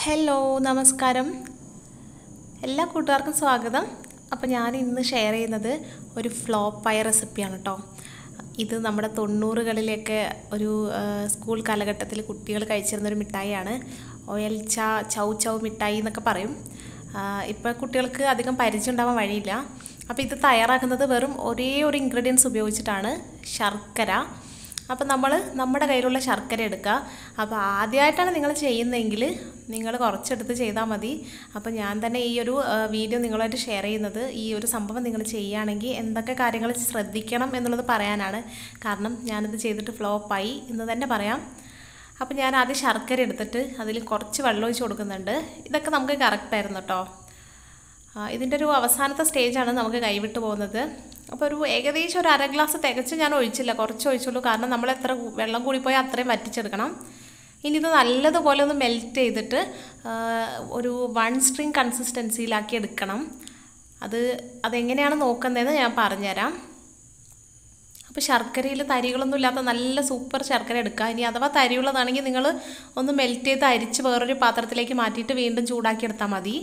hello നമസ്കാരം എല്ലാ കൂട്ടുകാർക്കും സ്വാഗതം അപ്പോൾ ഞാൻ ഇന്ന് ഷെയർ ചെയ്യുന്നത് ഒരു ഫ്ലോപ്പായ റെസിപ്പിയാണ് കേട്ടോ ഇത് നമ്മുടെ തൊണ്ണൂറുകളിലൊക്കെ ഒരു ആ, സ്കൂൾ കാലഘട്ടത്തിൽ കുട്ടികൾ കഴിച്ചിരുന്നൊരു മിഠായിയാണ് ഒയൽച്ച ചൗ ചൗ മിഠായി എന്നൊക്കെ പറയും ഇപ്പോൾ കുട്ടികൾക്ക് അധികം പരിചയം ഉണ്ടാവാൻ വഴിയില്ല അപ്പോൾ ഇത് തയ്യാറാക്കുന്നത് വെറും ഒരേ ഒരു ഇൻഗ്രീഡിയൻസ് ഉപയോഗിച്ചിട്ടാണ് ശർക്കര അപ്പോൾ നമ്മൾ നമ്മുടെ കയ്യിലുള്ള ശർക്കര എടുക്കുക അപ്പോൾ ആദ്യമായിട്ടാണ് നിങ്ങൾ ചെയ്യുന്നതെങ്കിൽ നിങ്ങൾ കുറച്ചെടുത്ത് ചെയ്താൽ മതി അപ്പോൾ ഞാൻ തന്നെ ഈ ഒരു ആ, വീഡിയോ നിങ്ങളുമായിട്ട് ഷെയർ ചെയ്യുന്നത് ഈ ഒരു സംഭവം നിങ്ങൾ ചെയ്യുകയാണെങ്കിൽ എന്തൊക്കെ കാര്യങ്ങൾ ശ്രദ്ധിക്കണം എന്നുള്ളത് പറയാനാണ് കാരണം ഞാനിത് ചെയ്തിട്ട് ഫ്ലോപ്പായി എന്ന് തന്നെ പറയാം അപ്പോൾ ഞാൻ ആദ്യം ശർക്കര എടുത്തിട്ട് അതിൽ കുറച്ച് വെള്ളം ഒഴിച്ച് കൊടുക്കുന്നുണ്ട് ഇതൊക്കെ നമുക്ക് കറക്റ്റായിരുന്നു കേട്ടോ ആ, ഇതിൻ്റെ ഒരു അവസാനത്തെ സ്റ്റേജാണ് നമുക്ക് കൈവിട്ട് പോകുന്നത് അപ്പോൾ ഒരു ഏകദേശം ഒരു അര ഗ്ലാസ് തികച്ച് ഞാൻ ഒഴിച്ചില്ല കുറച്ച് ഒഴിച്ചുള്ളൂ കാരണം നമ്മൾ എത്ര കു- വെള്ളം കൂടിപ്പോയാൽ അത്രയും വറ്റിച്ചെടുക്കണം ഇനി ഇത് നല്ലതുപോലെ ഒന്ന് മെൽറ്റ് ചെയ്തിട്ട് ആ, ഒരു വൺ സ്ട്രിങ് കൺസിസ്റ്റൻസിയിലാക്കി എടുക്കണം അത് അതെങ്ങനെയാണ് നോക്കുന്നതെന്ന് ഞാൻ പറഞ്ഞുതരാം അപ്പോൾ ശർക്കരയിൽ തരികളൊന്നും ഇല്ലാത്ത നല്ല സൂപ്പർ ശർക്കര എടുക്കുക ഇനി അഥവാ തരിയുള്ളതാണെങ്കിൽ നിങ്ങൾ ഒന്ന് മെൽറ്റ് ചെയ്ത് അരിച്ച് വേറൊരു പാത്രത്തിലേക്ക് മാറ്റിയിട്ട് വീണ്ടും ചൂടാക്കി എടുത്താൽ മതി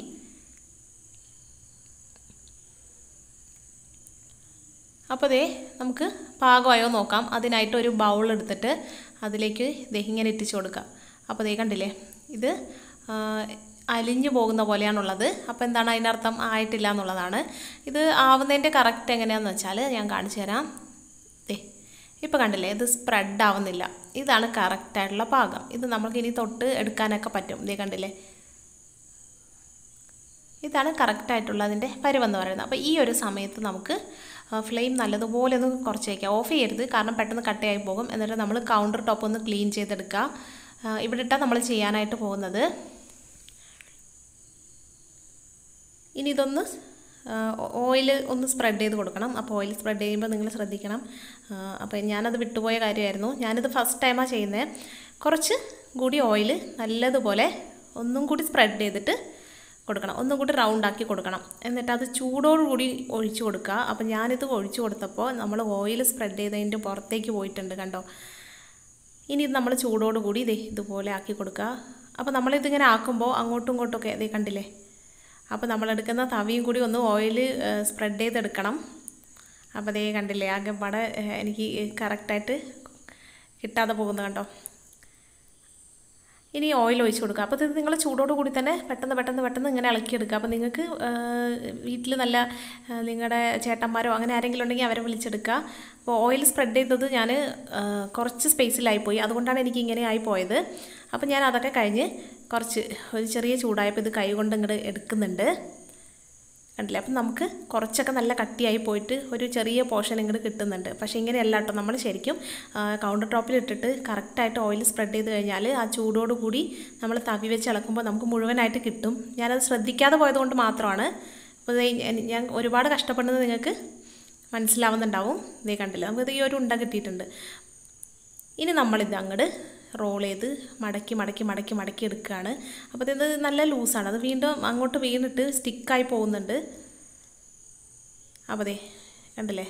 അപ്പോൾ ദേ നമുക്ക് പാകമായോ നോക്കാം അതിനായിട്ട് ഒരു ബൗൾ എടുത്തിട്ട് അതിലേക്ക് ദേ ഇങ്ങനെ ഇട്ടിച്ച് കൊടുക്കുക അപ്പോൾ ദേ കണ്ടില്ലേ ഇത് ആ, അലിഞ്ഞു പോകുന്ന പോലെയാണുള്ളത് അപ്പോൾ എന്താണ് അതിൻ്റെ അർത്ഥം ആയിട്ടില്ല എന്നുള്ളതാണ് ഇത് ആവുന്നതിൻ്റെ കറക്റ്റ് എങ്ങനെയാണെന്ന് വെച്ചാൽ ഞാൻ കാണിച്ചു തരാം ദേ ഇപ്പോൾ കണ്ടില്ലേ ഇത് സ്പ്രെഡ് ആവുന്നില്ല ഇതാണ് കറക്റ്റായിട്ടുള്ള പാകം ഇത് നമുക്ക് ഇനി തൊട്ട് എടുക്കാനൊക്കെ പറ്റും ദേ കണ്ടില്ലേ ഇതാണ് കറക്റ്റായിട്ടുള്ള അതിൻ്റെ പരുവെന്ന് പറയുന്നത് അപ്പോൾ ഈ ഒരു സമയത്ത് നമുക്ക് ഫ്ലെയിം നല്ലതുപോലെ ഒന്ന് കുറച്ച് വയ്ക്കാം ഓഫ് ചെയ്യരുത് കാരണം പെട്ടെന്ന് കട്ടയായി പോകും എന്നിട്ട് നമ്മൾ കൗണ്ടർ ടോപ്പ് ഒന്ന് ക്ലീൻ ചെയ്തെടുക്കുക ആ, ഇവിടെ ഇട്ടാണ് നമ്മൾ ചെയ്യാനായിട്ട് പോകുന്നത് ഇനി ഇതൊന്ന് ഓയിൽ ഒന്ന് സ്പ്രെഡ് ചെയ്ത് കൊടുക്കണം അപ്പോൾ ഓയിൽ സ്പ്രെഡ് ചെയ്യുമ്പോൾ നിങ്ങൾ ശ്രദ്ധിക്കണം ആ, അപ്പോൾ ഞാനത് വിട്ടുപോയ കാര്യമായിരുന്നു ഞാനിത് ഫസ്റ്റ് ടൈമാണ് ചെയ്യുന്നത് കുറച്ച് കൂടി ഓയിൽ നല്ലതുപോലെ ഒന്നും കൂടി സ്പ്രെഡ് ചെയ്തിട്ട് കൊടുക്കണം ഒന്നും കൂടി റൗണ്ട് ആക്കി കൊടുക്കണം എന്നിട്ട് അത് ചൂടോടുകൂടി ഒഴിച്ചു കൊടുക്കുക അപ്പോൾ ഞാനിത് ഒഴിച്ചു കൊടുത്തപ്പോൾ നമ്മൾ ഓയിൽ സ്പ്രെഡ് ചെയ്തതിൻ്റെ പുറത്തേക്ക് പോയിട്ടുണ്ട് കണ്ടോ ഇനി ഇത് നമ്മൾ ചൂടോടുകൂടി ഇതേ ഇതുപോലെ ആക്കി കൊടുക്കുക അപ്പോൾ നമ്മളിതിങ്ങനെ ആക്കുമ്പോൾ അങ്ങോട്ടും ഇങ്ങോട്ടും ഒക്കെ ഇതേ കണ്ടില്ലേ അപ്പോൾ നമ്മളെടുക്കുന്ന തവിയും കൂടി ഒന്ന് ഓയിൽ സ്പ്രെഡ് ചെയ്തെടുക്കണം അപ്പോൾ അതേ കണ്ടില്ലേ ആകെ പട എനിക്ക് കറക്റ്റായിട്ട് കിട്ടാതെ പോകുന്നത് കണ്ടോ ഇനി ഓയിൽ ഒഴിച്ച് കൊടുക്കുക അപ്പോൾ ഇത് നിങ്ങൾ ചൂടോട് കൂടി തന്നെ പെട്ടെന്ന് പെട്ടെന്ന് പെട്ടെന്ന് ഇങ്ങനെ ഇളക്കിയെടുക്കുക അപ്പോൾ നിങ്ങൾക്ക് വീട്ടിൽ നല്ല ആ, നിങ്ങളുടെ ചേട്ടന്മാരോ അങ്ങനെ ആരെങ്കിലും ഉണ്ടെങ്കിൽ അവരെ വിളിച്ചെടുക്കുക അപ്പോൾ ഓയിൽ സ്പ്രെഡ് ചെയ്തത് ഞാൻ കുറച്ച് സ്പേസിലായിപ്പോയി അതുകൊണ്ടാണ് എനിക്ക് ഇങ്ങനെ ആയി പോയത് അപ്പോൾ ഞാൻ അതൊക്കെ കഴിഞ്ഞ് കുറച്ച് ഒരു ചെറിയ ചൂടായപ്പോൾ ഇത് കൈ കൊണ്ട് ഇങ്ങോട്ട് എടുക്കുന്നുണ്ട് കണ്ടില്ലേ അപ്പം നമുക്ക് കുറച്ചൊക്കെ നല്ല കട്ടിയായി പോയിട്ട് ഒരു ചെറിയ പോർഷൻ ഇങ്ങോട്ട് കിട്ടുന്നുണ്ട് പക്ഷേ ഇങ്ങനെയല്ല കേട്ടോ നമ്മൾ ശരിക്കും കൗണ്ടർ ടോപ്പിൽ ഇട്ടിട്ട് കറക്റ്റായിട്ട് ഓയിൽ സ്പ്രെഡ് ചെയ്ത് കഴിഞ്ഞാൽ ആ ചൂടോട് കൂടി നമ്മൾ തവി വെച്ച് ഇളക്കുമ്പോൾ നമുക്ക് മുഴുവനായിട്ട് കിട്ടും ഞാനത് ശ്രദ്ധിക്കാതെ പോയതുകൊണ്ട് മാത്രമാണ് അപ്പോൾ ദേ ഞാൻ- ഞാൻ ഒരുപാട് കഷ്ടപ്പെടുന്നത് നിങ്ങൾക്ക് മനസ്സിലാവുന്നുണ്ടാവും ഇതേ കണ്ടില്ല നമുക്കിത് ഈ ഒരു ഉണ്ട കിട്ടിയിട്ടുണ്ട് ഇനി നമ്മളിത് അങ്ങോട്ട് റോൾ ചെയ്ത് മടക്കി മടക്കി മടക്കി മടക്കി എടുക്കുകയാണ് അപ്പോൾ ഇത് നല്ല ലൂസാണ് അത് വീണ്ടും അങ്ങോട്ട് വീണിട്ട് സ്റ്റിക്കായി പോകുന്നുണ്ട് അപ്പോൾ ദേ കണ്ടില്ലേ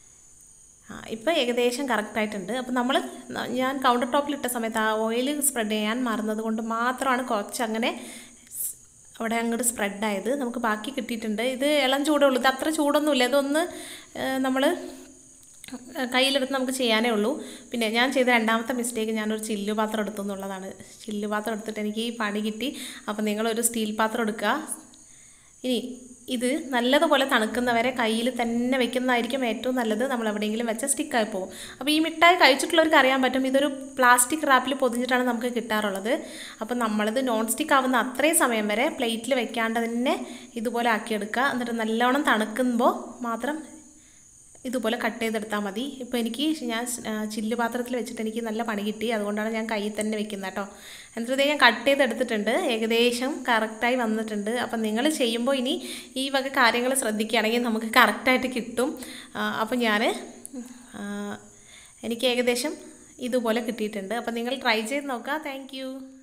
ആ ഇപ്പോൾ ഏകദേശം കറക്റ്റായിട്ടുണ്ട് അപ്പോൾ നമ്മൾ ഞാൻ കൗണ്ടർ ടോപ്പിൽ ഇട്ട സമയത്ത് ആ ഓയിൽ സ്പ്രെഡ് ചെയ്യാൻ മറന്നത് കൊണ്ട് മാത്രമാണ് കുറച്ച് അങ്ങനെ സ് അവിടെ അങ്ങോട്ട് സ്പ്രെഡായത് നമുക്ക് ബാക്കി കിട്ടിയിട്ടുണ്ട് ഇത് ഇളം ചൂടേ ഉള്ളൂ ഇത് അത്ര ചൂടൊന്നുമില്ല ഇതൊന്ന് നമ്മൾ കയ്യിലെടുത്ത് നമുക്ക് ചെയ്യാനേ ഉള്ളൂ പിന്നെ ഞാൻ ചെയ്ത രണ്ടാമത്തെ മിസ്റ്റേക്ക് ഞാനൊരു ചില്ലു പാത്രം എടുത്തു എന്നുള്ളതാണ് ചില്ലു പാത്രം എടുത്തിട്ട് എനിക്ക് ഈ പണി കിട്ടി അപ്പോൾ നിങ്ങളൊരു സ്റ്റീൽ പാത്രം എടുക്കുക ഇനി ഇത് നല്ലതുപോലെ തണുക്കുന്നവരെ കയ്യിൽ തന്നെ വെക്കുന്നതായിരിക്കും ഏറ്റവും നല്ലത് നമ്മൾ എവിടെയെങ്കിലും വെച്ചാൽ സ്റ്റിക്കായി പോകും അപ്പോൾ ഈ മിഠായി കഴിച്ചിട്ടുള്ളവർക്ക് അറിയാൻ പറ്റും ഇതൊരു പ്ലാസ്റ്റിക് റാപ്പിൽ പൊതിഞ്ഞിട്ടാണ് നമുക്ക് കിട്ടാറുള്ളത് അപ്പോൾ നമ്മളിത് നോൺ സ്റ്റിക്ക് ആവുന്ന അത്രയും സമയം വരെ പ്ലേറ്റിൽ വെക്കാണ്ട് തന്നെ ഇതുപോലെ ആക്കിയെടുക്കുക എന്നിട്ട് നല്ലോണം തണുക്കുമ്പോൾ മാത്രം ഇതുപോലെ കട്ട് ചെയ്തെടുത്താൽ മതി ഇപ്പോൾ എനിക്ക് ഞാൻ ആ, ചില്ല് പാത്രത്തിൽ വെച്ചിട്ട് എനിക്ക് നല്ല പണി കിട്ടി അതുകൊണ്ടാണ് ഞാൻ കയ്യിൽ തന്നെ വെക്കുന്നത് കേട്ടോ എന്നിട്ട് ഞാൻ കട്ട് ചെയ്തെടുത്തിട്ടുണ്ട് ഏകദേശം കറക്റ്റായി വന്നിട്ടുണ്ട് അപ്പം നിങ്ങൾ ചെയ്യുമ്പോൾ ഇനി ഈ വക കാര്യങ്ങൾ ശ്രദ്ധിക്കുകയാണെങ്കിൽ നമുക്ക് കറക്റ്റായിട്ട് കിട്ടും ആ, അപ്പോൾ ഞാൻ എനിക്ക് ഏകദേശം ഇതുപോലെ കിട്ടിയിട്ടുണ്ട് അപ്പോൾ നിങ്ങൾ ട്രൈ ചെയ്ത് നോക്കുക താങ്ക്